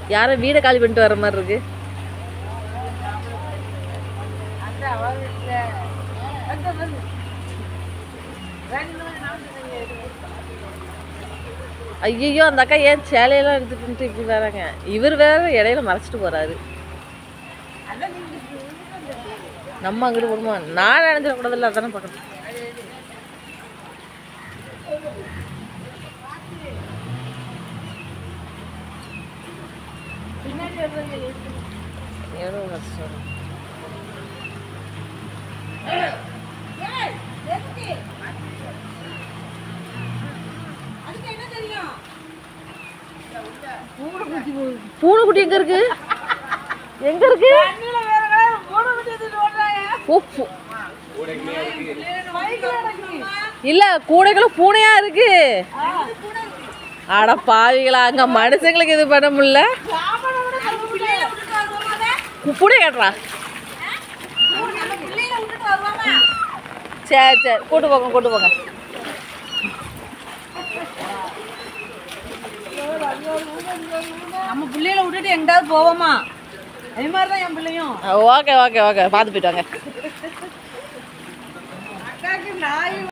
யாரோ வீடை காலி பண்ணிட்டு வர மாதிரி இருக்கு ஐயோ அந்த அக்கா ஏன் சேலையெல்லாம் எடுத்துட்டு இப்படி வராங்க இவர் வேற இடையில மறைச்சிட்டு போறாரு நம்ம அங்கிட்டு போடுமா நான் நினைச்சிடக்கூடாதுல்ல அதானே பார்க்கணும் எவ்வளோ கஷ்டம் பூனைக்குட்டி எங்க இருக்கு எங்க இருக்கு ஓ, பூ- இல்ல கூடைகளும் பூனையா இருக்கு அட பாவிகளா அங்க மனுஷங்களுக்கு இது பண்ண முடியல கு- பூனை கேட்டுறா சரி சரி கூட்டு போங்க கூட்டு போங்க நம்ம பிள்ளைகளை விட்டுட்டு எங்கிட்டாவது போவோமா அதே மாதிரி தான் என் பிள்ளையும் ஓகே ஓகே ஓகே பார்த்து போயிட்டு வாங்க அக்காக்கு நாய்